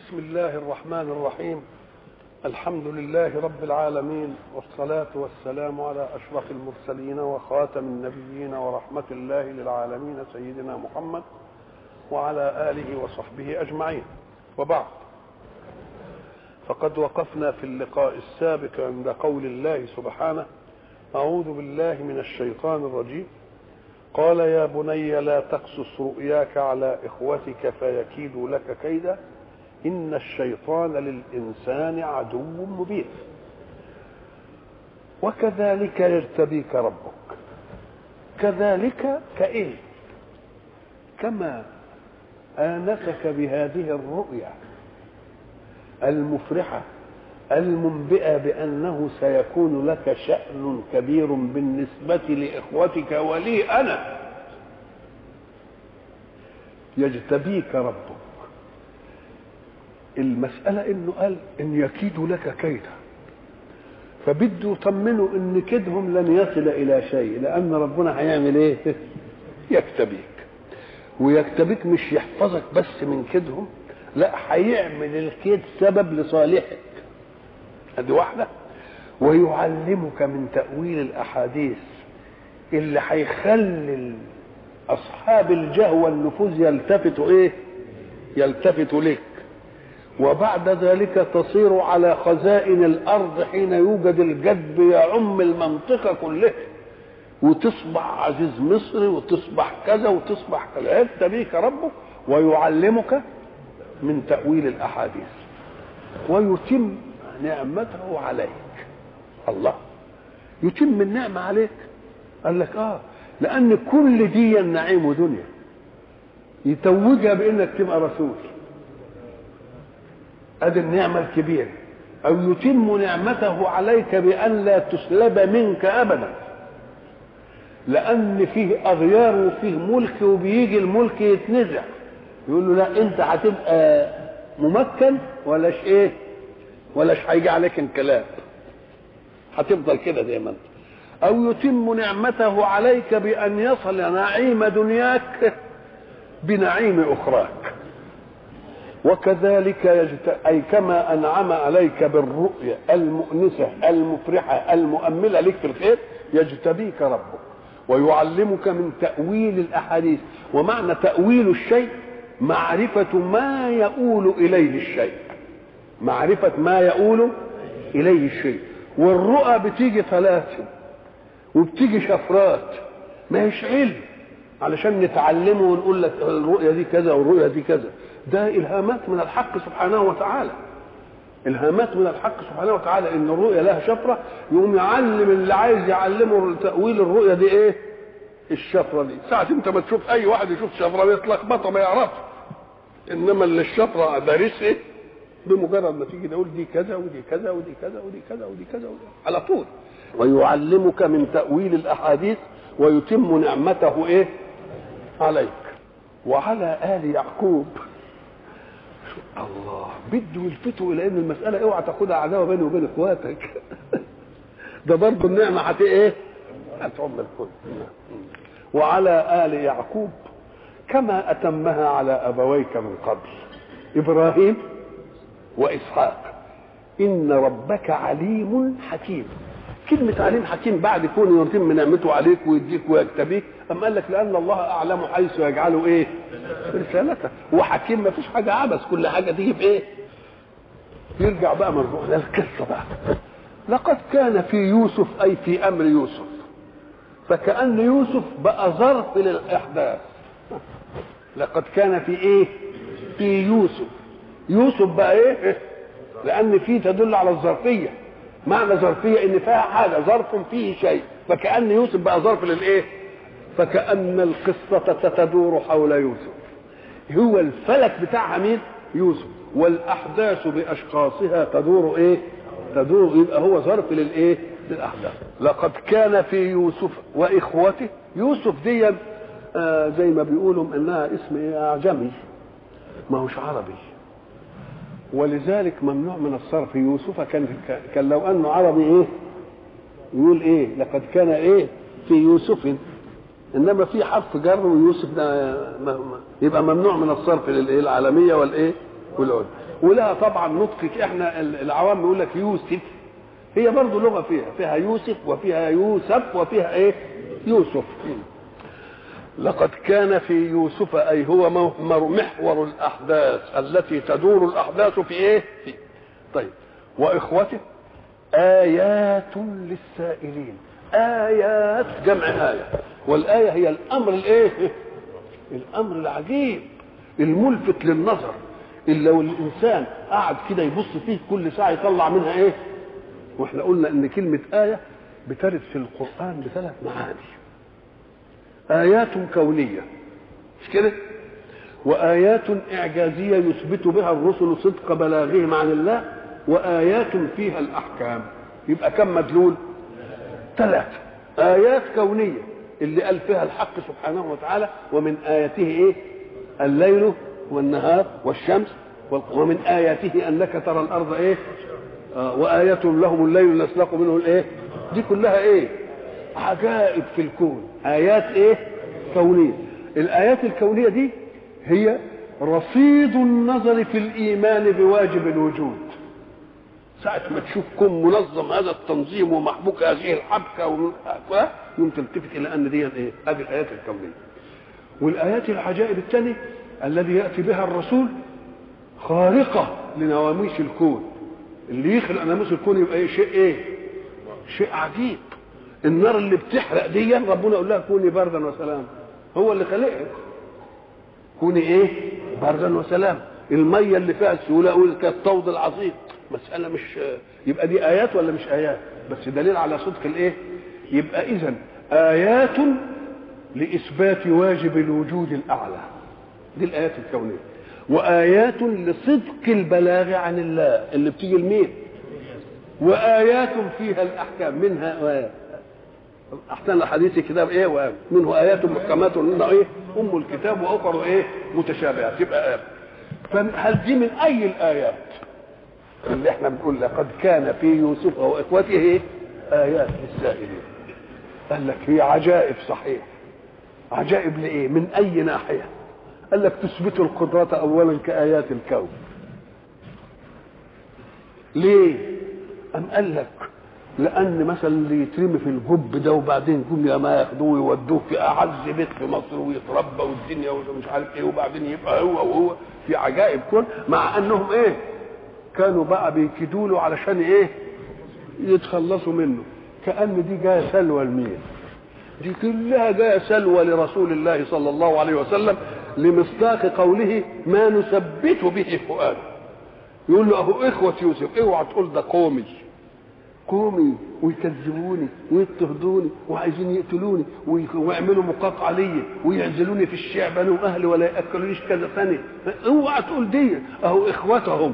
بسم الله الرحمن الرحيم الحمد لله رب العالمين والصلاة والسلام على أشرف المرسلين وخاتم النبيين ورحمة الله للعالمين سيدنا محمد وعلى آله وصحبه أجمعين وبعد فقد وقفنا في اللقاء السابق عند قول الله سبحانه أعوذ بالله من الشيطان الرجيم قال يا بني لا تقصص رؤياك على إخوتك فيكيدوا لك كيدا إن الشيطان للإنسان عدو مبين وكذلك يجتبيك ربك كذلك كإيه كما آنسك بهذه الرؤيا المفرحة المنبئة بأنه سيكون لك شأن كبير بالنسبة لإخوتك ولي أنا يجتبيك ربك المسألة إنه قال إن يكيدوا لك كيدا فبده يطمنوا إن كيدهم لن يصل إلى شيء لأن ربنا هيعمل إيه؟ يكتبيك ويكتبيك مش يحفظك بس من كيدهم لا هيعمل الكيد سبب لصالحك ادي واحده ويعلمك من تاويل الاحاديث اللي هيخلي اصحاب الجهوى والنفوذ يلتفتوا ايه يلتفتوا لك وبعد ذلك تصير على خزائن الارض حين يوجد الجدب يعم المنطقه كلها وتصبح عزيز مصري وتصبح كذا وتصبح كذا انت بيك ربك ويعلمك من تاويل الاحاديث ويتم نعمته عليك الله يتم النعمة عليك قال لك اه لأن كل دي النعيم دنيا يتوجها بأنك تبقى رسول ادي النعمة الكبيرة أو يتم نعمته عليك بأن لا تسلب منك أبدا لأن فيه أغيار وفيه ملك وبيجي الملك يتنزع يقول له لا أنت هتبقى ممكن ولاش إيه ولاش هيجي عليك انقلاب هتفضل كده دايما او يتم نعمته عليك بان يصل نعيم دنياك بنعيم اخراك وكذلك يجت... اي كما انعم عليك بالرؤيا المؤنسه المفرحه المؤمله لك في الخير يجتبيك ربك ويعلمك من تاويل الاحاديث ومعنى تاويل الشيء معرفه ما يؤول اليه الشيء معرفة ما يقول إليه الشيء والرؤى بتيجي ثلاثة وبتيجي شفرات ما هيش علم علشان نتعلمه ونقول لك الرؤية دي كذا والرؤية دي كذا ده إلهامات من الحق سبحانه وتعالى إلهامات من الحق سبحانه وتعالى إن الرؤية لها شفرة يقوم يعلم اللي عايز يعلمه تأويل الرؤية دي إيه؟ الشفرة دي ساعة أنت ما تشوف أي واحد يشوف شفرة بيتلخبطها ما يعرفش إنما اللي الشفرة دارس إيه؟ بمجرد ما تيجي تقول دي كذا ودي كذا ودي كذا ودي كذا ودي كذا ودي على طول ويعلمك من تأويل الأحاديث ويتم نعمته إيه عليك وعلى آل يعقوب الله بده يلفتوا إلى أن المسألة اوعى تاخدها عداوة بيني وبين إخواتك ده برضه النعمة هت إيه؟ هتعم الكل وعلى آل يعقوب كما أتمها على أبويك من قبل إبراهيم واسحاق ان ربك عليم حكيم كلمة عليم حكيم بعد كونه يتم نعمته عليك ويديك ويكتبيك أما قال لك لأن الله أعلم حيث يجعله إيه؟ رسالته وحكيم ما فيش حاجة عبث كل حاجة تيجي بإيه؟ يرجع بقى مرجوع للقصة بقى لقد كان في يوسف أي في أمر يوسف فكأن يوسف بقى ظرف للإحداث لقد كان في إيه؟ في يوسف يوسف بقى ايه لان فيه تدل على الظرفيه معنى ظرفيه ان فيها حاجه ظرف فيه شيء فكان يوسف بقى ظرف للايه فكان القصه تدور حول يوسف هو الفلك بتاعها مين يوسف والاحداث باشخاصها تدور ايه تدور يبقى هو ظرف للايه للاحداث لقد كان في يوسف واخوته يوسف دي آه زي ما بيقولوا انها اسم ايه اعجمي ما هوش عربي ولذلك ممنوع من الصرف يوسف كان كان لو انه عربي ايه يقول ايه لقد كان ايه في يوسف انما في حرف جر ويوسف ده يبقى ممنوع من الصرف للايه العالميه والايه والعلم ولها طبعا نطق احنا العوام يقول لك يوسف هي برضه لغه فيها فيها يوسف وفيها يوسف وفيها ايه يوسف لقد كان في يوسف اي هو محور الاحداث التي تدور الاحداث في ايه في طيب واخوته ايات للسائلين ايات جمع ايه والايه هي الامر الايه الامر العجيب الملفت للنظر اللي لو الانسان قعد كده يبص فيه كل ساعه يطلع منها ايه واحنا قلنا ان كلمه ايه بترد في القران بثلاث معاني ايات كونيه مش كده وايات اعجازيه يثبت بها الرسل صدق بلاغهم عن الله وايات فيها الاحكام يبقى كم مدلول ثلاثه ايات كونيه اللي قال فيها الحق سبحانه وتعالى ومن اياته ايه الليل والنهار والشمس ومن اياته انك ترى الارض ايه آه وآية لهم الليل نسلق منه الايه دي كلها ايه عجائب في الكون آيات ايه كونية الآيات الكونية دي هي رصيد النظر في الإيمان بواجب الوجود ساعة ما تشوف كون منظم هذا التنظيم ومحبوك هذه الحبكة يوم تلتفت إلى أن دي إيه؟ هذه الآيات الكونية والآيات العجائب الثانية الذي يأتي بها الرسول خارقة لنواميس الكون اللي يخلق ناموس الكون يبقى إيه شيء ايه شيء عجيب النار اللي بتحرق دي ربنا يقول لها كوني بردا وسلاما هو اللي خلقك كوني ايه بردا وسلاما الميه اللي فيها السهوله اقول كالطود العظيم مساله مش يبقى دي ايات ولا مش ايات بس دليل على صدق الايه يبقى اذا ايات لاثبات واجب الوجود الاعلى دي الايات الكونيه وايات لصدق البلاغ عن الله اللي بتيجي لمين وايات فيها الاحكام منها آيات احسن الحديث كتاب ايه وآيات منه ايات محكمات منها ايه ام الكتاب واخر ايه متشابهات يبقى ايات فهل دي من اي الايات اللي احنا بنقول لقد كان في يوسف واخوته ايه ايات للسائلين قال لك هي عجائب صحيح عجائب لايه من اي ناحيه قال لك تثبت القدرة أولا كآيات الكون ليه أم قال لك لأن مثلا اللي يترمي في الجب ده وبعدين يقوم يا ما ياخدوه ويودوه في أعز بيت في مصر ويتربى والدنيا ومش عارف إيه وبعدين يبقى هو وهو في عجائب كون مع أنهم إيه كانوا بقى بيكيدوا له علشان إيه يتخلصوا منه كأن دي جاية سلوى لمين دي كلها جاية سلوى لرسول الله صلى الله عليه وسلم لمصداق قوله ما نثبت به فؤاده يقول له اهو اخوة يوسف اوعى تقول ده قومي قومي ويكذبوني ويضطهدوني وعايزين يقتلوني ويعملوا مقاطعة ليا ويعزلوني في الشعب انا واهلي ولا ياكلونيش كذا سنه اوعى تقول دي اهو اخوتهم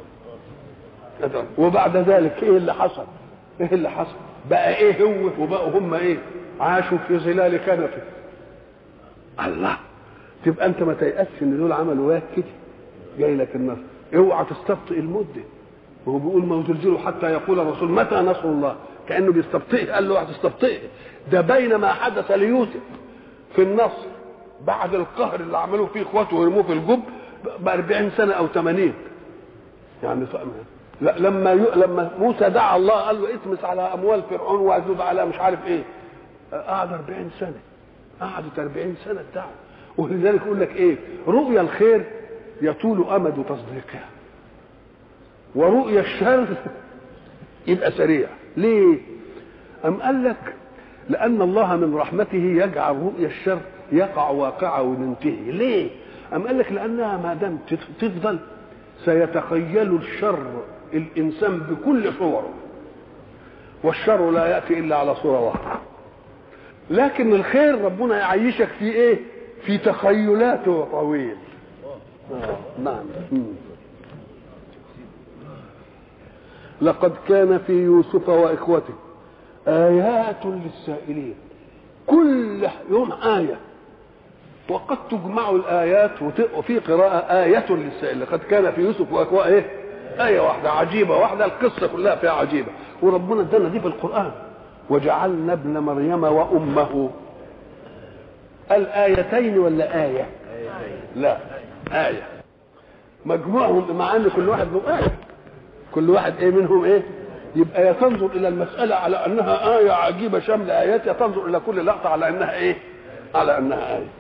وبعد ذلك ايه اللي حصل؟ ايه اللي حصل؟ بقى ايه هو وبقوا هم ايه؟ عاشوا في ظلال كنفه الله تبقى انت ما تيأسش ان دول عملوا وياك كده جاي لك النصر اوعى تستبطئ المده وهو بيقول ما زلزلوا حتى يقول الرسول متى نصر الله كانه بيستبطئ قال له اوعى تستبطئ ده بين ما حدث ليوسف في النصر بعد القهر اللي عملوه فيه اخواته ويرموه في الجب ب 40 سنه او 80 يعني لا لما ي... لما موسى دعا الله قال له اطمس على اموال فرعون واعزز على مش عارف ايه قعد 40 سنه قعدت 40 سنه الدعوه ولذلك يقول لك ايه رؤيا الخير يطول امد تصديقها ورؤيا الشر يبقى سريع ليه ام قال لك لان الله من رحمته يجعل رؤيا الشر يقع واقعه وينتهي ليه ام قال لك لانها ما دام تفضل سيتخيل الشر الانسان بكل صوره والشر لا ياتي الا على صوره واحده لكن الخير ربنا يعيشك في ايه في تخيلاته طويل آه. نعم لقد كان في يوسف واخوته ايات للسائلين كل يوم ايه وقد تجمع الايات وفي قراءه ايه للسائل لقد كان في يوسف واخوته ايه ايه واحده عجيبه واحده القصه كلها فيها عجيبه وربنا ادانا دي في القران وجعلنا ابن مريم وامه الآيتين ولا آية لا آية مجموعهم مع ان كل واحد له ايه كل واحد ايه منهم ايه يبقى يا تنظر الى المساله على انها ايه عجيبه شامل ايات يا تنظر الى كل لقطه على انها ايه على انها ايه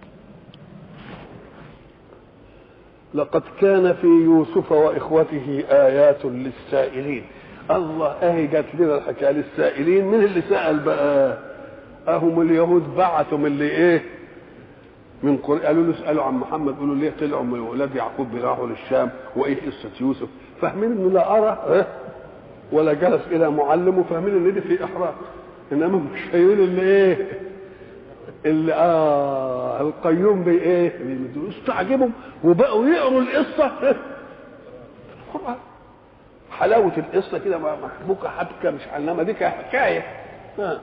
لقد كان في يوسف واخوته ايات للسائلين الله اهي جات لنا الحكايه للسائلين من اللي سال بقى اهم اليهود بعتوا من اللي ايه من قر... قالوا له اسالوا عن محمد قالوا ليه طلعوا من ولاد يعقوب راحوا للشام وايه قصه يوسف فاهمين انه لا ارى إيه؟ ولا جلس الى معلم وفاهمين ان دي في احراج انما مش شايفين اللي ايه اللي اه القيوم بي ايه استعجبهم وبقوا يقروا القصه في القران حلاوه القصه كده محبوكه حبكه مش انما دي حكايه آه.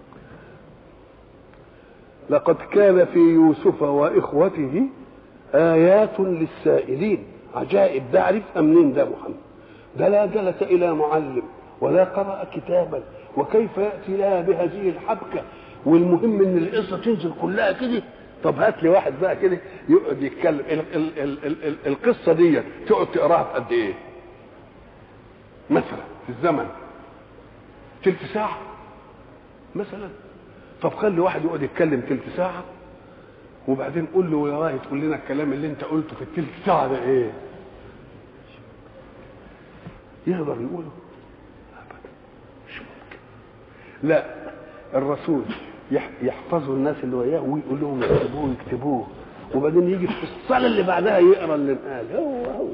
لقد كان في يوسف واخوته ايات للسائلين عجائب ده عرفها منين ده محمد ده لا جلس الى معلم ولا قرا كتابا وكيف ياتي لها بهذه الحبكه والمهم ان القصه تنزل كلها كده طب هات لي واحد بقى كده يقعد يتكلم ال ال ال ال ال القصه دي تقعد تقراها في قد ايه؟ مثلا في الزمن تلت ساعه مثلا طب خلي واحد يقعد يتكلم تلت ساعه وبعدين قول له يا راي تقول لنا الكلام اللي انت قلته في التلت ساعه ده ايه؟ يقدر يقوله؟ ابدا مش ممكن لا الرسول يحفظوا الناس اللي وياه ويقول لهم يكتبوه يكتبوه وبعدين يجي في الصلاة اللي بعدها يقرا اللي قال هو هو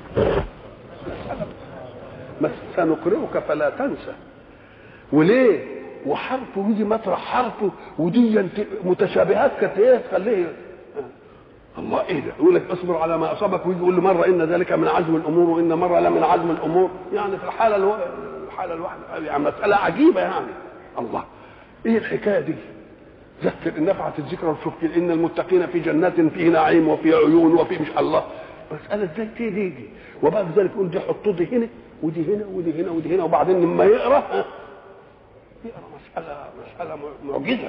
بس سنقرئك فلا تنسى وليه وحرفه يجي مطرح حرفه ودي متشابهات كانت ايه تخليه الله ايه ده يقول لك اصبر على ما اصابك ويجي يقول له مره ان ذلك من عزم الامور وان مره لا من عزم الامور يعني في الحاله الو... الحاله الواحده يعني مساله عجيبه يعني الله ايه الحكايه دي ذكر ان نفعت الذكرى والشكر ان المتقين في جنات فيه نعيم وفي عيون وفي مش الله مساله ازاي تيجي دي وبعد ذلك يقول دي حطوا دي هنا ودي هنا ودي هنا ودي هنا وبعدين لما يقرا يقرا مساله مساله معجزه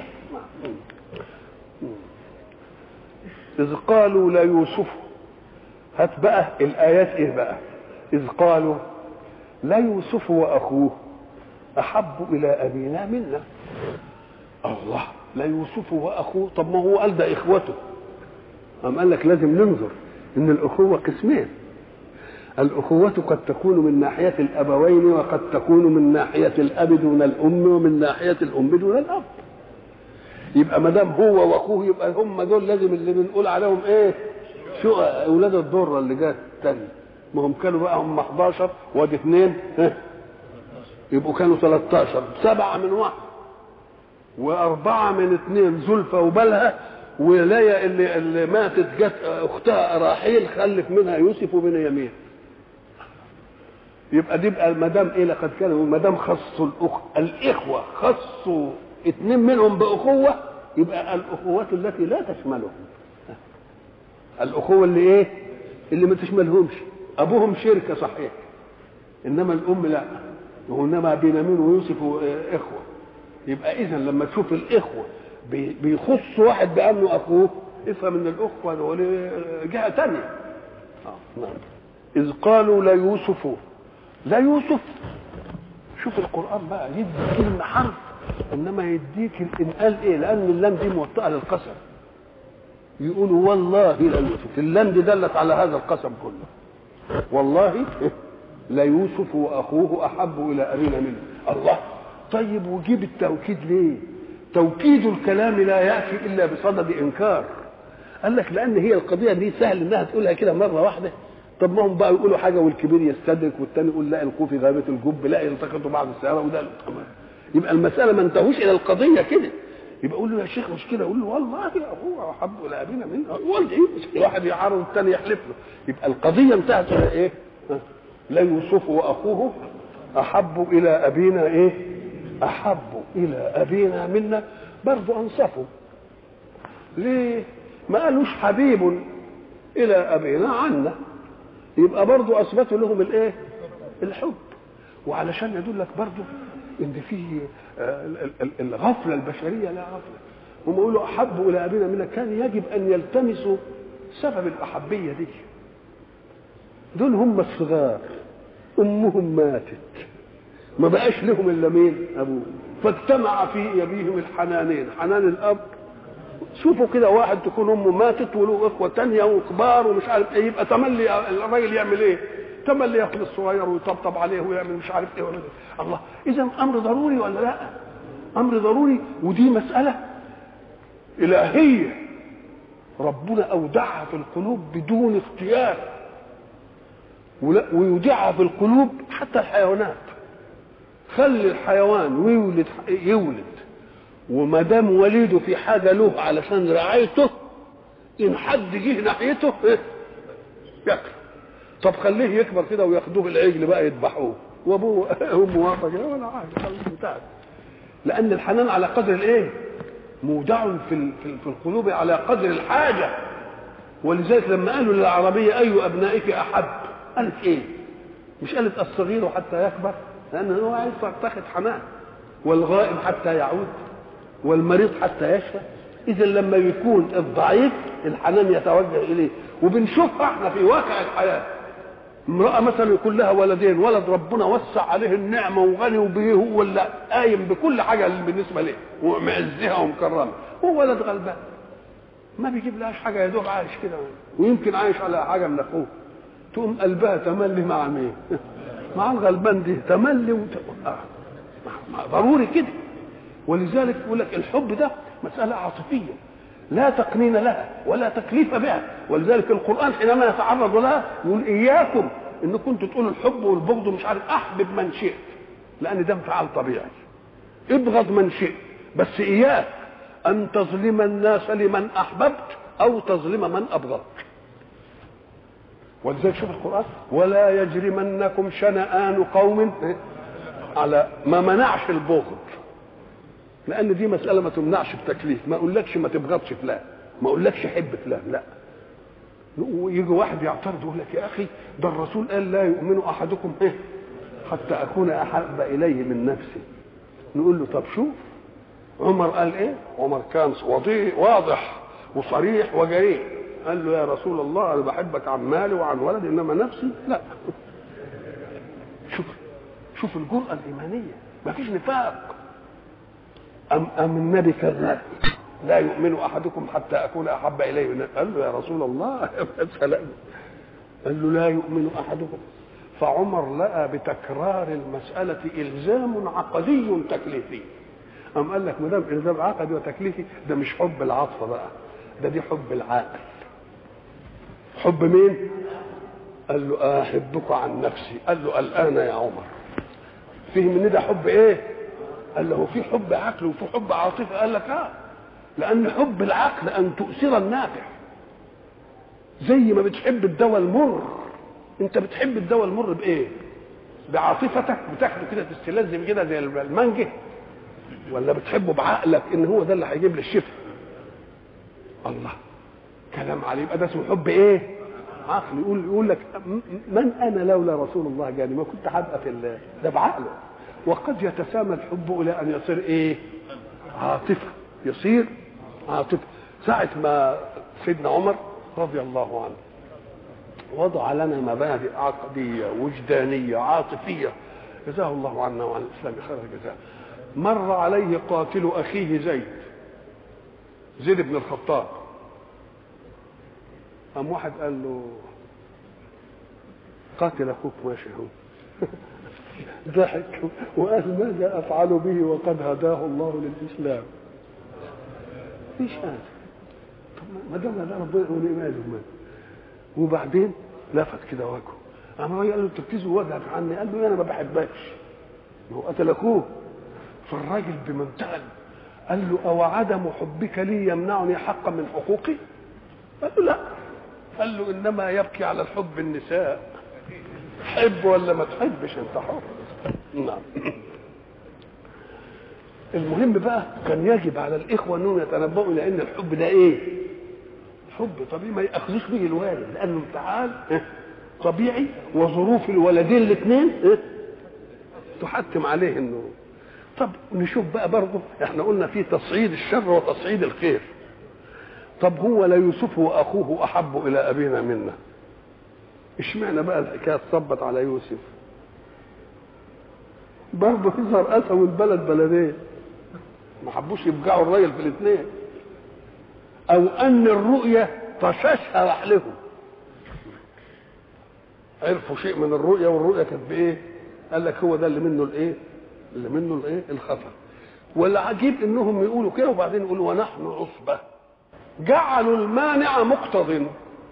إذ قالوا ليوسف هات بقى الآيات إيه بقى إذ قالوا ليوسف وأخوه أحب إلى أبينا منا الله ليوسف وأخوه طب ما هو قال ده إخوته أم قال لك لازم ننظر إن الأخوة قسمين الأخوة قد تكون من ناحية الأبوين وقد تكون من ناحية الأب دون الأم ومن ناحية الأم دون الأب يبقى ما دام هو واخوه يبقى هم دول لازم اللي بنقول عليهم ايه شو اولاد الضره اللي جت تاني ما هم كانوا بقى هم 11 وادي اثنين يبقوا كانوا 13 سبعه من واحد واربعه من اثنين زلفى وبلها وليا اللي اللي ماتت جت اختها راحيل خلف منها يوسف وبنيامين يبقى دي بقى ما دام ايه لقد كانوا ما دام خصوا الاخ الاخوه خصوا اثنين منهم باخوه يبقى الاخوات التي لا تشملهم الاخوه اللي ايه اللي ما تشملهمش ابوهم شركه صحيح انما الام لا وانما بنيامين ويوسف اخوه يبقى اذا لما تشوف الاخوه بيخص واحد بانه اخوه افهم ان الاخوه دول جهه ثانيه نعم اذ قالوا ليوسف لا يوسف شوف القران بقى يدي كلمه حرف انما يديك الانقال ايه لان اللام دي موطئه للقسم يقولوا والله لا يوسف اللام دي دلت على هذا القسم كله والله لا يوسف واخوه احب الى ابينا منه الله طيب وجيب التوكيد ليه توكيد الكلام لا ياتي الا بصدد انكار قال لك لان هي القضيه دي سهل انها تقولها كده مره واحده طب ما هم بقى يقولوا حاجه والكبير يستدرك والتاني يقول لا القوا في غابه الجب لا يلتقطوا بعض السياره وده يبقى المساله ما انتهوش الى القضيه كده يبقى اقول له يا شيخ مش كده اقول له والله هو احب الى ابينا منه والله واحد يعارض الثاني يحلف له يبقى القضيه انتهت الى ايه؟ لا يوسف واخوه احب الى ابينا ايه؟ احب الى ابينا منا برضه انصفوا ليه؟ ما قالوش حبيب الى ابينا عنا يبقى برضه اثبتوا لهم الايه؟ الحب وعلشان يدلك برضه ان في الغفله البشريه لا غفله هم يقولوا احبوا الى ابينا منا كان يجب ان يلتمسوا سبب الاحبيه دي دول هم الصغار امهم ماتت ما بقاش لهم الا مين ابوه فاجتمع في ابيهم الحنانين حنان الاب شوفوا كده واحد تكون امه ماتت وله اخوه تانية وكبار ومش عارف ايه يبقى تملي الراجل يعمل ايه؟ تملي ياخد الصغير ويطبطب عليه ويعمل مش عارف ايه ويعمل إيه. الله اذا امر ضروري ولا لا؟ امر ضروري ودي مساله الهيه ربنا اودعها في القلوب بدون اختيار ويودعها في القلوب حتى الحيوانات خلي الحيوان ويولد يولد وما دام وليده في حاجه له علشان رعايته ان حد جه ناحيته إيه؟ ياكل طب خليه يكبر كده وياخدوه العجل بقى يذبحوه وابوه امه واقفه كده ولا حاجه انتهت لان الحنان على قدر الايه؟ مودع في في القلوب على قدر الحاجه ولذلك لما قالوا للعربيه اي ابنائك احب قالت ايه؟ مش قالت الصغير حتى يكبر لان هو عايز تاخد حنان والغائب حتى يعود والمريض حتى يشفى اذا لما يكون الضعيف الحنان يتوجه اليه وبنشوفها احنا في واقع الحياه امراه مثلا يكون لها ولدين ولد ربنا وسع عليه النعمه وغني وبيه هو اللي قايم بكل حاجه بالنسبه له ومعزها ومكرمه هو ولد غلبان ما بيجيب لهاش حاجه يا دوب عايش كده ويمكن عايش على حاجه من اخوه تقوم قلبها تملي مع مين؟ مع الغلبان دي تملي وت... آه. ضروري كده ولذلك يقول لك الحب ده مسألة عاطفية لا تقنين لها ولا تكليف بها ولذلك القرآن حينما يتعرض لها يقول إياكم إن كنتوا تقولوا الحب والبغض مش عارف أحبب من شئت لأن ده انفعال طبيعي ابغض من شئت بس إياك أن تظلم الناس لمن أحببت أو تظلم من أبغضت ولذلك شوف القرآن ولا يجرمنكم شنآن قوم على ما منعش البغض لان دي مساله ما تمنعش بتكليف ما اقولكش ما تبغضش فلان ما اقولكش حب فلان لا ويجي واحد يعترض يقول لك يا اخي ده الرسول قال لا يؤمن احدكم ايه حتى اكون احب اليه من نفسي نقول له طب شوف عمر قال ايه عمر كان واضح وصريح وجريء قال له يا رسول الله انا بحبك عن مالي وعن ولدي انما نفسي لا شوف شوف الجرأة الإيمانية ما فيش نفاق أم أم النبي كذاب لا يؤمن أحدكم حتى أكون أحب إليه من قال له يا رسول الله سلام قال له لا يؤمن أحدكم فعمر لقى بتكرار المسألة إلزام عقدي تكليفي أم قال لك ما دام إلزام عقدي وتكليفي ده مش حب العاطفة بقى ده دي حب العقل حب مين؟ قال له أحبك عن نفسي قال له الآن يا عمر فهم ان ده حب ايه قال له في حب عقل وفي حب عاطفه قال لك اه لان حب العقل ان تؤثر النافع زي ما بتحب الدواء المر انت بتحب الدواء المر بايه بعاطفتك بتاخده كده تستلذ كده زي المانجه ولا بتحبه بعقلك ان هو ده اللي هيجيب لي الشفاء الله كلام عليه يبقى ده اسمه حب ايه عقل يقول يقول لك من انا لولا رسول الله جاني ما كنت هبقى في ده بعقله وقد يتسامى الحب الى ان يصير ايه عاطفه يصير عاطفه ساعه ما سيدنا عمر رضي الله عنه وضع لنا مبادئ عقديه وجدانيه عاطفيه جزاه الله عنا وعن الاسلام خير الجزاء مر عليه قاتل اخيه زيد زيد بن الخطاب قام واحد قال له قاتل اخوك ماشي هو ضحك وقال ماذا افعل به وقد هداه الله للاسلام ايش هذا طب ما دام هذا ربنا يقول ايه ماله وبعدين لفت كده وجهه قام قال له تركيز وجهك عني قال له انا ما بحبكش ما هو قتل اخوه فالراجل بمنتهى قال له او عدم حبك لي يمنعني حقا من حقوقي قال له لا قال له انما يبكي على الحب النساء حب ولا ما تحبش انت حر نعم المهم بقى كان يجب على الاخوه انهم يتنبؤوا الى ان الحب ده ايه حب طبيعي ما ياخذوش به الوالد لانه انفعال طبيعي وظروف الولدين الاثنين تحتم عليه انه طب نشوف بقى برضه احنا قلنا في تصعيد الشر وتصعيد الخير طب هو لا يوسف واخوه احب الى ابينا منا اشمعنى بقى الحكايه تصبت على يوسف برضه يظهر قسم البلد بلدين ما حبوش يبقعوا الراجل في الاثنين او ان الرؤيه طششها رحلهم عرفوا شيء من الرؤيه والرؤيه كانت بايه قال لك هو ده اللي منه الايه اللي منه الايه الخطر والعجيب انهم يقولوا كده وبعدين يقولوا ونحن عصبه جعلوا المانع مقتضٍ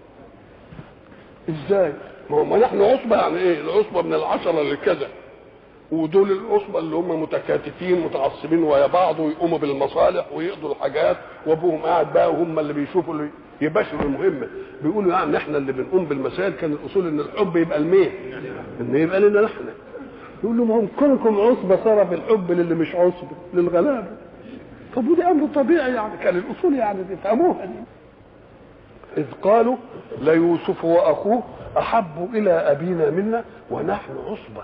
ازاي ما هو نحن عصبه يعني ايه العصبه من العشره اللي كذا ودول العصبه اللي هم متكاتفين متعصبين ويا بعض ويقوموا بالمصالح ويقضوا الحاجات وابوهم قاعد بقى وهم اللي بيشوفوا اللي يباشروا المهمه بيقولوا يعني احنا اللي بنقوم بالمسائل كان الاصول ان الحب يبقى لمين؟ ان يبقى لنا نحن يقول لهم هم كونكم عصبه صار في الحب للي مش عصبه للغلابه طب ودي امر طبيعي يعني كان الاصول يعني تفهموها دي إذ قالوا ليوسف وأخوه أحب إلى أبينا منا ونحن عصبة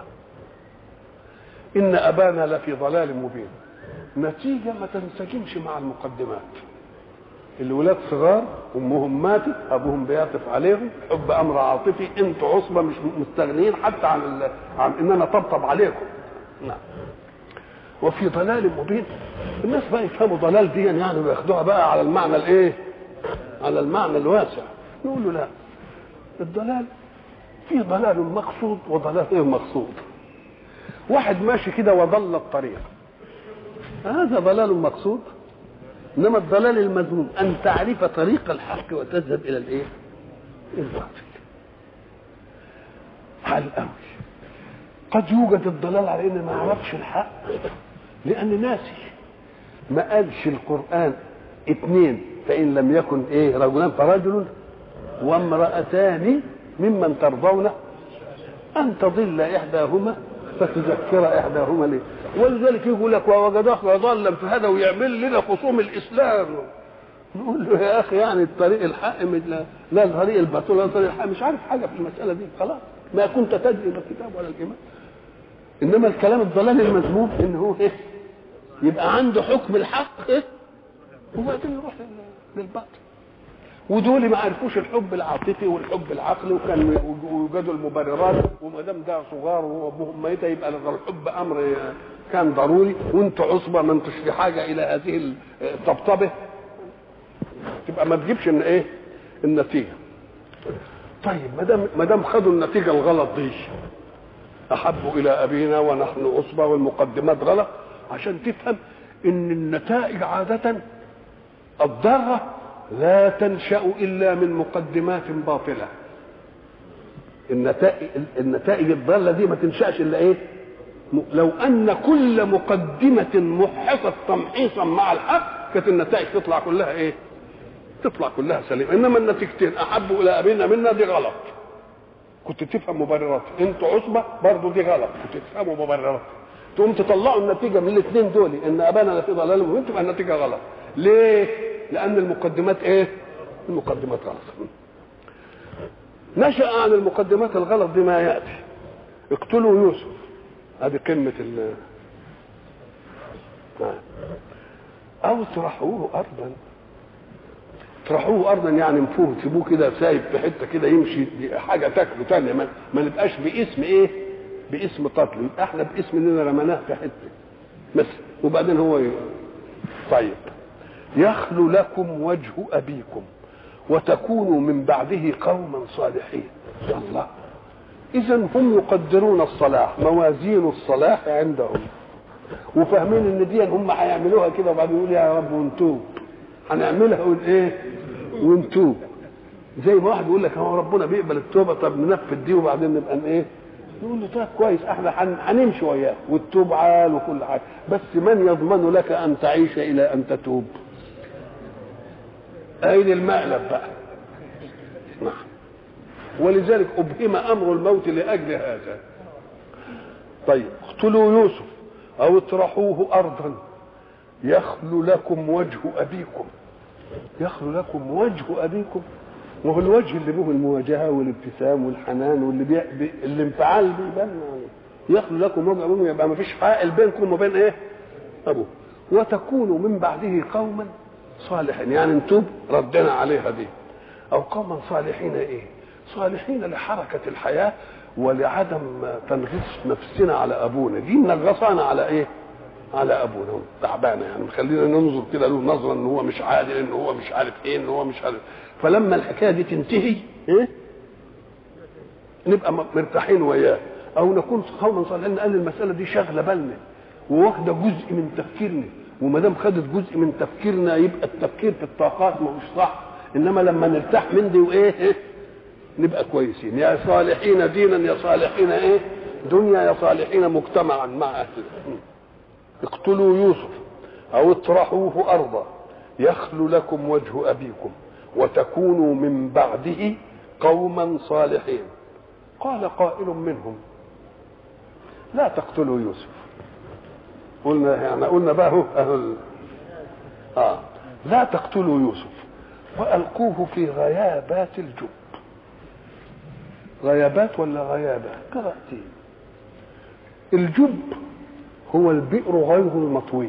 إن أبانا لفي ضلال مبين نتيجة ما تنسجمش مع المقدمات الولاد صغار امهم ماتت ابوهم بيعطف عليهم حب امر عاطفي انتوا عصبه مش مستغنيين حتى عن ال... عن ان انا طبطب عليكم نعم وفي ضلال مبين الناس بقى يفهموا ضلال دي يعني وياخدوها بقى على المعنى الايه على المعنى الواسع نقول له لا الضلال في ضلال مقصود وضلال غير مقصود واحد ماشي كده وضل الطريق هذا ضلال مقصود انما الضلال المذموم ان تعرف طريق الحق وتذهب الى الايه الباطل حال قوي قد يوجد الضلال على ان ما يعرفش الحق لان ناسي ما قالش القران اثنين فإن لم يكن إيه رجلان فرجل وامرأتان ممن ترضون أن تضل إحداهما فتذكر إحداهما ليه ولذلك يقول لك ووجدك ضالا في هذا ويعمل لنا خصوم الإسلام نقول له يا أخي يعني الطريق الحق لا لا طريق الباطل ولا طريق الحق مش عارف حاجة في المسألة دي خلاص ما كنت تدري بالكتاب ولا الإيمان إنما الكلام الضلال المذموم إن هو إيه يبقى عنده حكم الحق إيه وبعدين يروح للباطل ودول ما عرفوش الحب العاطفي والحب العقلي وكان يوجدوا المبررات وما دام ده صغار وابوهم ميته يبقى الحب امر كان ضروري وانت عصبه ما انتش في حاجه الى هذه الطبطبه تبقى ما تجيبش ان ايه النتيجه طيب ما دام ما دام خدوا النتيجه الغلط دي احبوا الى ابينا ونحن عصبه والمقدمات غلط عشان تفهم ان النتائج عاده الضاره لا تنشا الا من مقدمات باطله النتائج النتائج الضاله دي ما تنشاش الا ايه لو ان كل مقدمه محصت تمحيصا مع الحق كانت النتائج تطلع كلها ايه تطلع كلها سليمه انما النتيجتين احبوا الى ابينا منا دي غلط كنت تفهم مبررات انتوا عصبه برضه دي غلط كنت تفهموا مبررات تقوم تطلعوا النتيجه من الاثنين دول ان ابانا لفي ضلال مبين تبقى النتيجه غلط ليه لان المقدمات ايه المقدمات غلط نشا عن المقدمات الغلط بما ياتي اقتلوا يوسف هذه كلمه ال او اطرحوه ارضا اطرحوه ارضا يعني انفوه سيبوه كده سايب في حته كده يمشي حاجه تاكله تانية ما, ما نبقاش باسم ايه باسم قتل يبقى احنا باسم اننا رميناه في حته بس وبعدين هو ي... طيب يخلو لكم وجه ابيكم وتكونوا من بعده قوما صالحين الله اذا هم يقدرون الصلاح موازين الصلاح عندهم وفاهمين ان دي هم هيعملوها كده وبعدين يقول يا رب ونتوب هنعملها وايه ونتوب زي ما واحد يقول لك هو ربنا بيقبل التوبه طب ننفذ دي وبعدين نبقى ايه نقول له طيب كويس احنا هنمشي وياه والتوب عال وكل حاجه بس من يضمن لك ان تعيش الى ان تتوب اين المقلب بقى نعم ولذلك ابهم امر الموت لاجل هذا طيب اقتلوا يوسف او اطرحوه ارضا يخلو لكم وجه ابيكم يخلو لكم وجه ابيكم وهو الوجه اللي به المواجهه والابتسام والحنان واللي بي... بي... الانفعال بيبان يخلو لكم وجه ابيكم يبقى ما فيش حائل بينكم وبين ايه؟ ابوه وتكونوا من بعده قوما صالحين يعني انتم ردنا عليها دي او قوما صالحين ايه؟ صالحين لحركة الحياة ولعدم تنغيص نفسنا على أبونا دي منغصانا على إيه على أبونا تعبانة يعني خلينا ننظر كده له نظرة إن هو مش عادل إن هو مش عارف إيه إن هو مش عارف فلما الحكاية دي تنتهي إيه نبقى مرتاحين وياه أو نكون قوما صالحين قال المسألة دي شاغلة بالنا وواخدة جزء من تفكيرنا وما دام خدت جزء من تفكيرنا يبقى التفكير في الطاقات ما هوش صح انما لما نرتاح من دي وايه إيه؟ نبقى كويسين يا صالحين دينا يا صالحين ايه دنيا يا صالحين مجتمعا مع اهله اقتلوا يوسف او اطرحوه ارضا يخل لكم وجه ابيكم وتكونوا من بعده قوما صالحين قال قائل منهم لا تقتلوا يوسف قلنا يعني قلنا بقى هو اه لا تقتلوا يوسف والقوه في غيابات الجب غيابات ولا غيابه قراءتين الجب هو البئر غير المطوي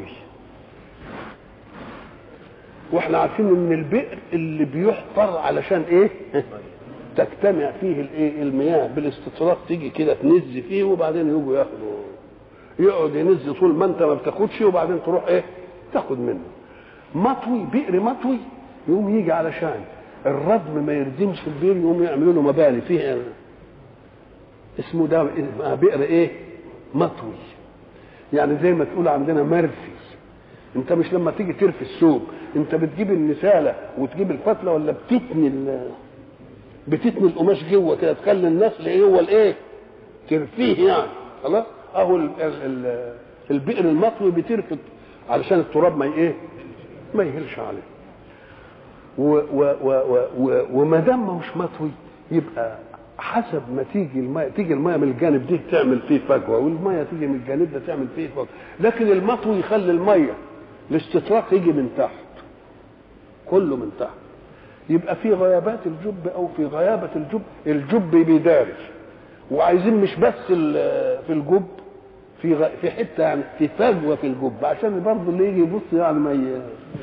واحنا عارفين ان البئر اللي بيحفر علشان ايه تجتمع فيه الايه المياه بالاستطراق تيجي كده تنز فيه وبعدين يجوا ياخدوا يقعد ينز طول ما انت ما بتاخدش وبعدين تروح ايه تاخد منه مطوي بئر مطوي يقوم يجي علشان الردم ما يردمش في البئر يقوم يعملوا له مباني فيه اسمه ده بئر ايه مطوي يعني زي ما تقول عندنا مرفي انت مش لما تيجي ترفي الثوب انت بتجيب النساله وتجيب الفتله ولا بتتني بتتني القماش جوه كده تخلي النسل جوه الايه ترفيه يعني خلاص اهو ال ال ال البئر المطوي بترفض علشان التراب ما ايه ما يهلش عليه وما دام ما مش مطوي يبقى حسب ما تيجي الماء تيجي الماء من الجانب ده تعمل فيه فجوه والماء تيجي من الجانب ده تعمل فيه فجوه لكن المطوي يخلي الميه الاستطراق يجي من تحت كله من تحت يبقى في غيابات الجب او في غيابه الجب الجب بيدارس وعايزين مش بس في الجب في غ... في حته يعني في فجوه في الجب عشان برضه اللي يجي يبص يعني ما ي...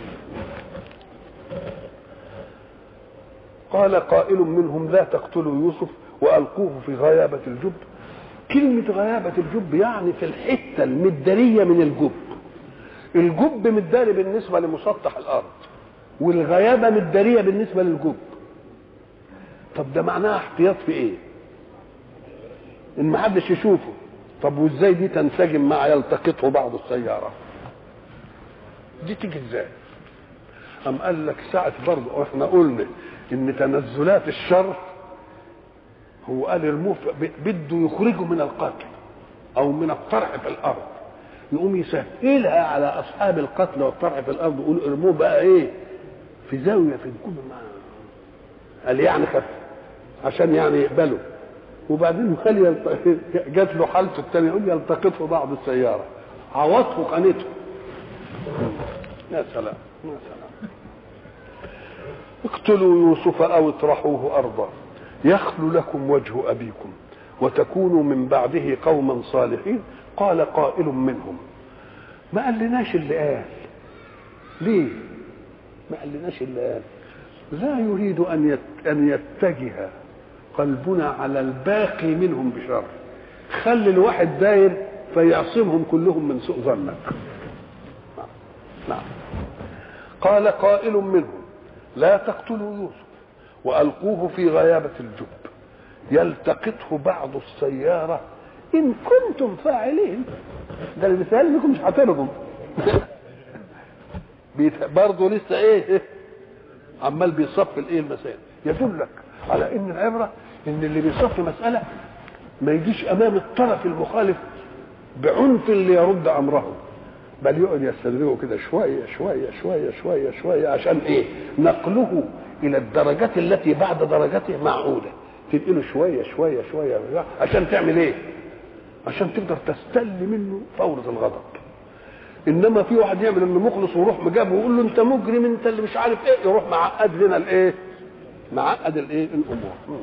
قال قائل منهم لا تقتلوا يوسف والقوه في غيابه الجب كلمه غيابه الجب يعني في الحته المداريه من الجب الجب مداري بالنسبه لمسطح الارض والغيابه مداريه بالنسبه للجب طب ده معناها احتياط في ايه ان ما حدش يشوفه طب وازاي دي تنسجم مع يلتقطه بعض السياره دي تيجي ازاي أم قال لك ساعة برضه احنا قلنا ان تنزلات الشر هو قال ارموه بده يخرجه من القتل او من الطرح في الارض يقوم يسهلها على اصحاب القتل والطرح في الارض يقول ارموه بقى ايه في زاويه في الكون قال يعني خف عشان يعني يقبلوا وبعدين يخلي يلت... جات له حالته الثانيه يقول يلتقطه بعض السياره عوضه قنته يا سلام يا سلام اقتلوا يوسف او اطرحوه ارضا يخل لكم وجه ابيكم وتكونوا من بعده قوما صالحين قال قائل منهم ما قالناش اللي قال ليه ما قالناش اللي قال لا يريد ان يت... ان يتجه قلبنا على الباقي منهم بشر خلي الواحد داير فيعصمهم كلهم من سوء ظنك نعم قال قائل منهم لا تقتلوا يوسف والقوه في غيابه الجب يلتقطه بعض السياره ان كنتم فاعلين ده المثال انكم مش هترضوا برضه لسه ايه عمال بيصف الايه المسائل يدلك على ان العبره ان اللي بيصف مساله ما يجيش امام الطرف المخالف بعنف اللي يرد امره بل يقعد يستدرجه كده شويه شويه شويه شويه شويه عشان ايه؟ نقله الى الدرجات التي بعد درجته معقوله تنقله شويه شويه شويه عشان تعمل ايه؟ عشان تقدر تستل منه فورة الغضب انما في واحد يعمل انه مخلص ويروح مجابه ويقول له انت مجرم انت اللي مش عارف ايه يروح معقد لنا الايه؟ معقد الايه؟ الامور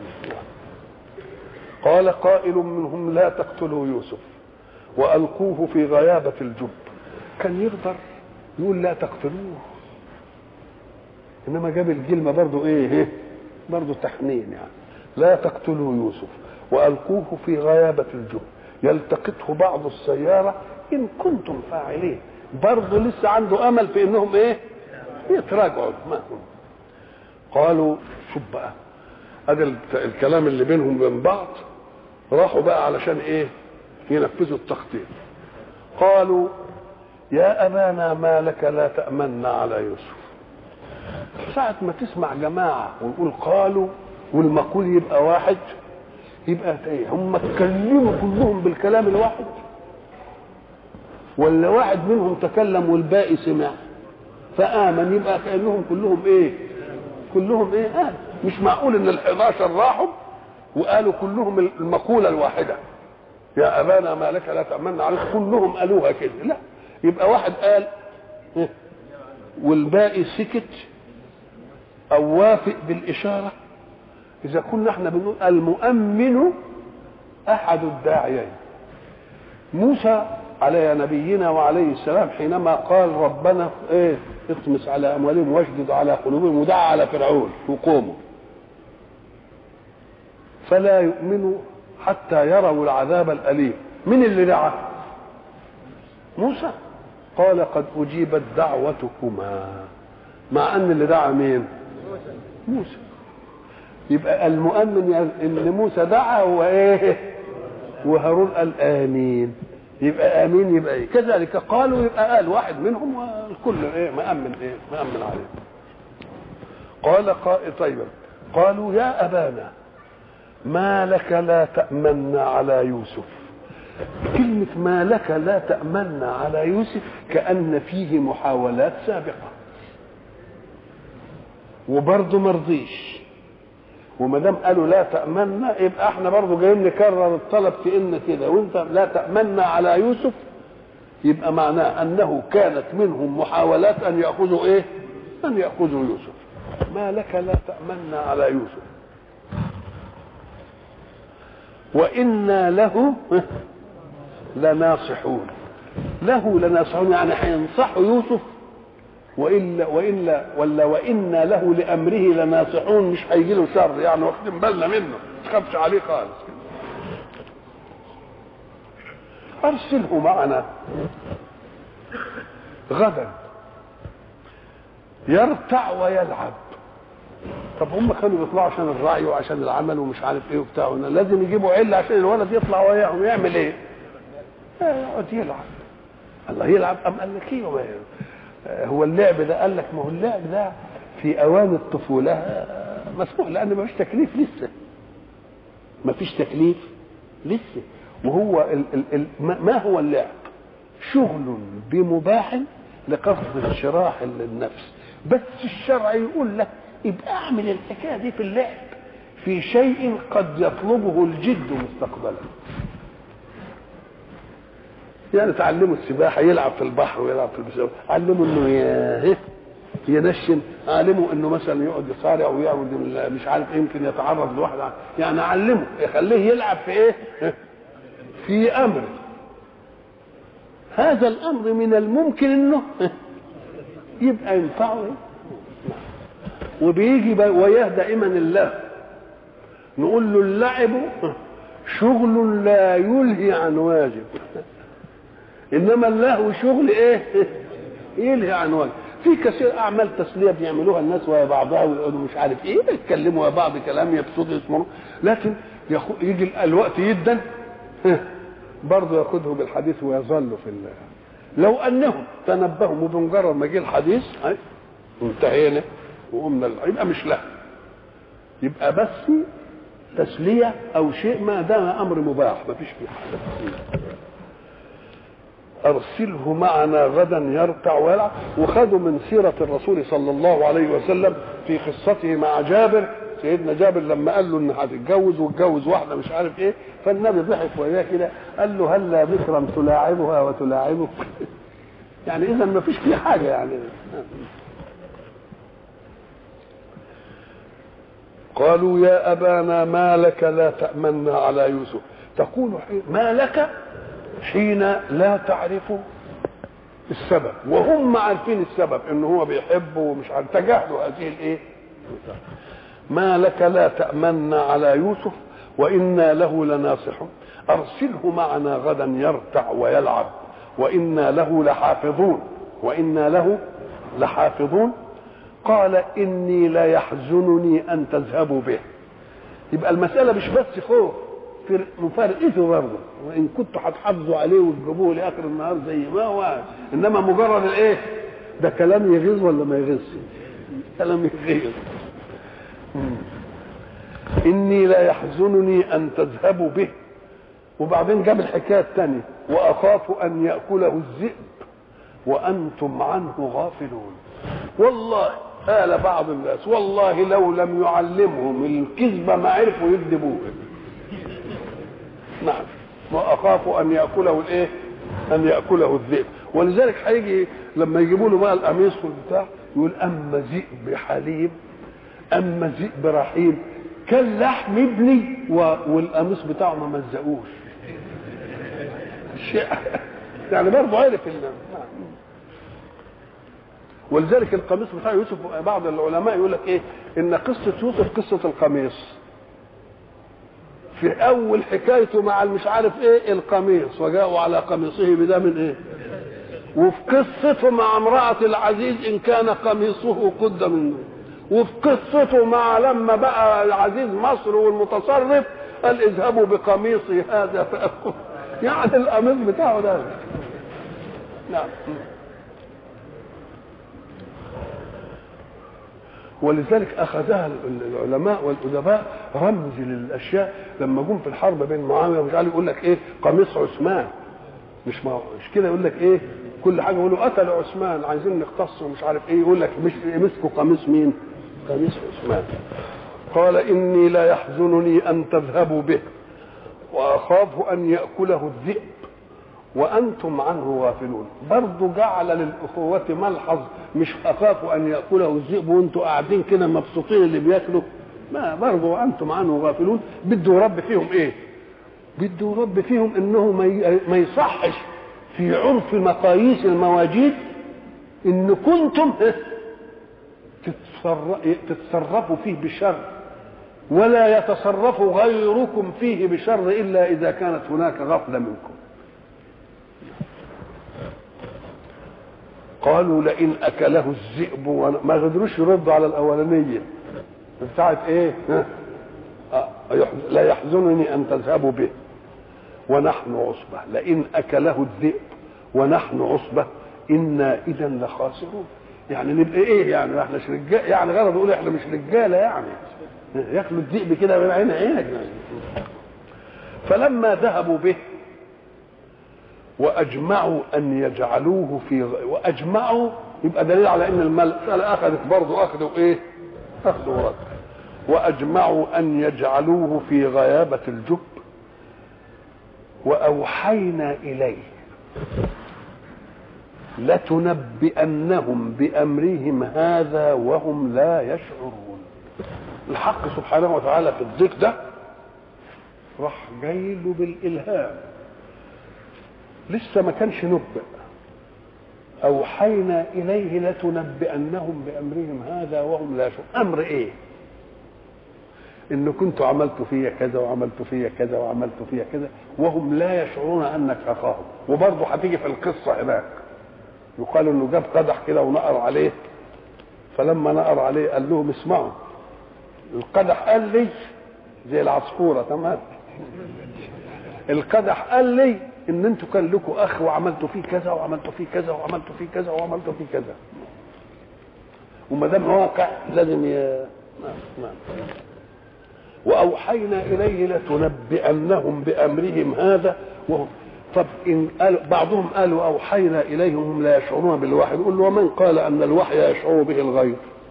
قال قائل منهم لا تقتلوا يوسف والقوه في غيابه الجب كان يقدر يقول لا تقتلوه انما جاب الكلمه برضه ايه برضه تحنين يعني لا تقتلوا يوسف والقوه في غيابه الجب يلتقطه بعض السياره ان كنتم فاعلين برضه لسه عنده امل في انهم ايه يتراجعوا ما قالوا شوف بقى ادي الكلام اللي بينهم وبين بعض راحوا بقى علشان ايه ينفذوا التخطيط قالوا يا ابانا ما لك لا تامنا على يوسف ساعة ما تسمع جماعة ويقول قالوا والمقول يبقى واحد يبقى ايه هم اتكلموا كلهم بالكلام الواحد ولا واحد منهم تكلم والباقي سمع فآمن يبقى كأنهم كلهم ايه كلهم ايه آه. مش معقول ان ال11 راحوا وقالوا كلهم المقولة الواحدة يا أبانا ما لك لا تأمن عليك كلهم قالوها كده لا يبقى واحد قال إيه؟ والباقي سكت أو وافق بالإشارة إذا كنا احنا بنقول المؤمن أحد الداعيين موسى على نبينا وعليه السلام حينما قال ربنا ايه اطمس على اموالهم واشدد على قلوبهم ودع على فرعون وقوموا فلا يؤمنوا حتى يروا العذاب الاليم من اللي دعا موسى قال قد اجيبت دعوتكما مع ان اللي دعا مين موسى يبقى المؤمن ان موسى دعا وايه وهارون قال امين يبقى امين يبقى ايه كذلك قالوا يبقى قال واحد منهم والكل ايه مأمن ايه مأمن عليه قال قائل طيب قالوا يا ابانا ما لك لا تأمنا على يوسف كلمة ما لك لا تأمنا على يوسف كأن فيه محاولات سابقة وبرضه مرضيش وما دام قالوا لا تأمنا يبقى احنا برضه جايين نكرر الطلب في ان كده وانت لا تأمنا على يوسف يبقى معناه انه كانت منهم محاولات ان يأخذوا ايه؟ ان يأخذوا يوسف ما لك لا تأمنا على يوسف وإنا له لناصحون له لناصحون يعني هينصحوا يوسف والا والا ولا وانا له لامره لناصحون مش هيجي له شر يعني واخدين بالنا منه ما تخافش عليه خالص ارسله معنا غدا يرتع ويلعب طب هم كانوا بيطلعوا عشان الرعي وعشان العمل ومش عارف ايه وبتاع لازم يجيبوا عله عشان الولد يطلع وياهم يعمل ايه؟ يقعد يلعب الله يلعب ام قال لك ايه هو اللعب ده قال لك ما هو اللعب ده في اوان الطفوله مسموح لان ما فيش تكليف لسه ما فيش تكليف لسه وهو ال ال ال ما هو اللعب شغل بمباح لقصد انشراح النفس بس الشرع يقول لك يبقى اعمل الحكايه دي في اللعب في شيء قد يطلبه الجد مستقبلا يعني تعلموا السباحه يلعب في البحر ويلعب في البسين علموا انه ينشن علموا انه مثلا يقعد يصارع ويقعد مش عارف يمكن يتعرض لواحد يعني علمه يخليه يلعب في ايه في امر هذا الامر من الممكن انه يبقى ينفعه وبيجي وياه دائما الله نقول له اللعب شغل لا يلهي عن واجب انما اللهو شغل ايه يلهي عن واجب في كثير اعمال تسليه بيعملوها الناس ويا بعضها ويقعدوا مش عارف ايه يتكلموا يا بعض كلام يبسطوا يسمعوا لكن يخو يجي الوقت جدا برضه ياخذه بالحديث ويظل في الله لو انهم تنبهوا بمجرد ما جه الحديث انتهينا وقمنا يبقى مش له يبقى بس تسليه او شيء ما دام امر مباح ما فيش فيه حاجه ارسله معنا غدا يرتع ويلعب وخدوا من سيره الرسول صلى الله عليه وسلم في قصته مع جابر سيدنا جابر لما قال له ان هتتجوز واتجوز واحده مش عارف ايه فالنبي ضحك وياه كده قال له هلا بكرا تلاعبها وتلاعبك يعني اذا ما فيش فيه حاجه يعني قالوا يا ابانا ما لك لا تامنا على يوسف تقول ما لك حين لا تعرف السبب وهم عارفين السبب ان هو بيحبه ومش عارف تجاهلوا هذه الايه ما لك لا تأمن على يوسف وإنا له لناصحون أرسله معنا غدا يرتع ويلعب وإنا له لحافظون وإنا له لحافظون قال إني لا يحزنني أن تذهبوا به يبقى المسألة مش بس خوف في مفارقته برضه وإن كنتوا هتحافظوا عليه وتجيبوه لآخر النهار زي ما هو إنما مجرد الإيه؟ ده كلام يغيظ ولا ما يغيظش؟ كلام يغيظ إني لا يحزنني أن تذهبوا به وبعدين جاب الحكاية الثانية وأخاف أن يأكله الذئب وأنتم عنه غافلون والله قال بعض الناس والله لو لم يعلمهم الكذبة ما عرفوا يكذبوه نعم وأخاف أن يأكله الإيه؟ أن يأكله الذئب ولذلك هيجي لما يجيبوا له بقى القميص والبتاع يقول أما ذئب حليب أما ذئب رحيم كان لحم ابني والقميص بتاعه ما مزقوش شيء يعني برضه عرف ان ولذلك القميص بتاع يوسف بعض العلماء يقول لك ايه ان قصه يوسف قصه القميص في اول حكايته مع المش عارف ايه القميص وجاءوا على قميصه بدم ايه وفي قصته مع امرأة العزيز إن كان قميصه قد من وفي قصته مع لما بقى العزيز مصر والمتصرف قال اذهبوا بقميصي هذا فأخذ يعني القميص بتاعه ده نعم ولذلك اخذها العلماء والادباء رمز للاشياء لما جم في الحرب بين معاويه ومش عارف يقول لك ايه قميص عثمان مش ما مش كده يقول لك ايه كل حاجه يقولوا قتلوا عثمان عايزين نختص ومش عارف ايه يقول لك مش مسكوا قميص مين؟ قميص عثمان قال اني لا يحزنني ان تذهبوا به واخاف ان ياكله الذئب وانتم عنه غافلون برضه جعل للاخوه ملحظ مش اخاف ان ياكله الذئب وانتم قاعدين كده مبسوطين اللي بياكلوا ما برضه وانتم عنه غافلون بده رب فيهم ايه بده رب فيهم انه ما يصحش في عرف مقاييس المواجيد ان كنتم تتصرفوا فيه بشر ولا يتصرف غيركم فيه بشر الا اذا كانت هناك غفله منكم قالوا لئن اكله الذئب ما قدروش يردوا على الاولانيه بتاعت ايه آه لا يحزنني ان تذهبوا به ونحن عصبة لئن أكله الذئب ونحن عصبة إنا إذا لخاسرون يعني نبقى إيه يعني احنا مش رجال يعني غرض يقول احنا مش رجالة يعني ياكلوا الذئب كده من عين عينك يعني. فلما ذهبوا به وأجمعوا أن يجعلوه في غ... وأجمعوا يبقى دليل على أن المسألة أخذت برضه أخذوا إيه؟ أخذوا رد وأجمعوا أن يجعلوه في غيابة الجب واوحينا اليه لتنبئنهم بامرهم هذا وهم لا يشعرون الحق سبحانه وتعالى في الضيق ده راح جاي له بالالهام لسه ما كانش نبئ اوحينا اليه لتنبئنهم بامرهم هذا وهم لا يشعرون امر ايه ان كنتوا عملتوا فيا كذا وعملتوا فيا كذا وعملتوا فيا كذا وهم لا يشعرون انك اخاهم وبرضه هتيجي في القصه هناك يقال انه جاب قدح كده ونقر عليه فلما نقر عليه قال لهم اسمعوا القدح قال لي زي العصفوره تمام القدح قال لي ان انتوا كان لكم اخ وعملتوا فيه كذا وعملتوا فيه كذا وعملتوا فيه كذا وعملتوا فيه كذا وما دام واقع لازم ي... نعم نعم واوحينا اليه لتنبئنهم بامرهم هذا وهم طب ان قال بعضهم قالوا اوحينا اليهم هم لا يشعرون بالوحي يقول له ومن قال ان الوحي يشعر به الغير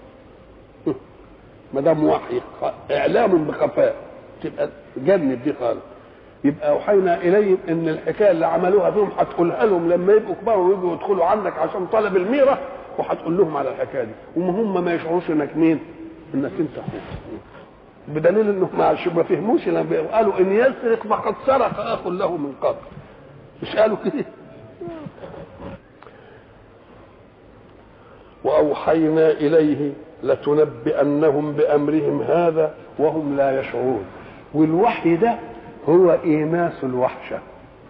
ما دام وحي اعلام بخفاء تبقى جنب دي خالص يبقى اوحينا اليهم ان الحكايه اللي عملوها فيهم هتقولها لهم لما يبقوا كبار ويجوا يدخلوا عندك عشان طلب الميره وهتقول لهم على الحكايه دي وهم ما يشعروش انك مين؟ انك انت اخوك بدليل انهم ما فهموش لما قالوا ان يسرق فقد سرق اخ له من قبل مش قالوا كده واوحينا اليه لتنبئنهم بامرهم هذا وهم لا يشعرون والوحي ده هو ايناس الوحشه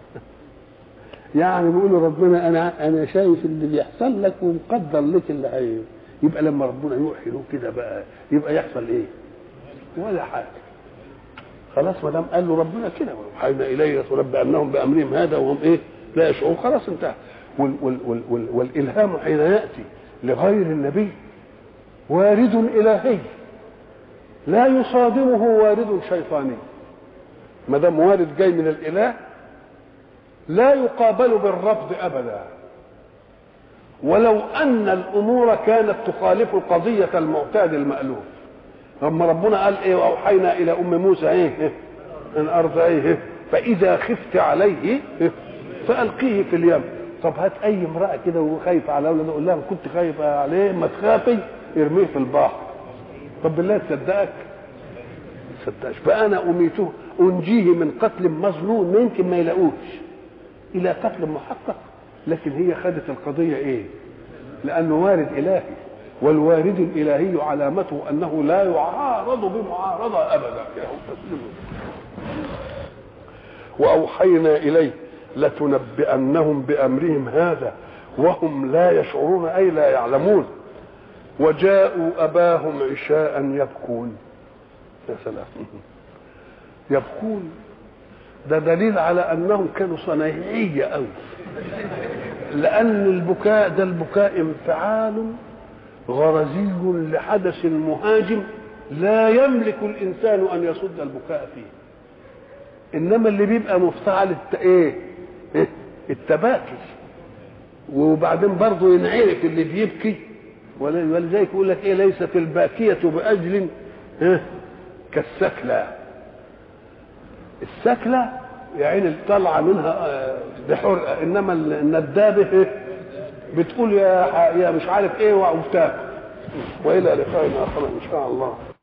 يعني بيقولوا ربنا انا انا شايف اللي بيحصل لك ومقدر لك اللي هي يبقى لما ربنا يوحي له كده بقى يبقى يحصل ايه؟ ولا حاجه خلاص ما دام قال له ربنا كده وحينا اليه لتنبئنهم بامرهم هذا وهم ايه؟ لا يشعرون خلاص انتهى وال وال وال وال والالهام حين ياتي لغير النبي وارد الهي لا يصادمه وارد شيطاني ما دام وارد جاي من الاله لا يقابل بالرفض ابدا ولو ان الامور كانت تخالف القضيه المعتاد المالوف لما ربنا قال ايه واوحينا الى ام موسى ايه ان ارضعيه فاذا خفت عليه فالقيه في اليم طب هات اي امراه كده وخايفه على اولاد قول لها كنت خايفه عليه ما تخافي ارميه في البحر طب بالله تصدقك تصدقش فانا اميته انجيه من قتل مظنون يمكن ما يلاقوش الى قتل محقق لكن هي خدت القضيه ايه لانه وارد الهي والوارد الالهي علامته انه لا يعارض بمعارضه ابدا واوحينا اليه لتنبئنهم بامرهم هذا وهم لا يشعرون اي لا يعلمون وجاءوا اباهم عشاء يبكون يا سلام يبكون ده دليل على انهم كانوا صنايعيه قوي لان البكاء ده البكاء انفعال غرزي لحدث مهاجم لا يملك الانسان ان يصد البكاء فيه انما اللي بيبقى مفتعل الت... ايه التباكي وبعدين برضه ينعرف اللي بيبكي ولذلك يقول لك ايه ليست الباكيه باجل كالسكلى السكلة يا عيني طالعة منها بحرقة إنما الندابة بتقول يا يا مش عارف إيه وبتاكل وإلى لقاء آخر إن شاء الله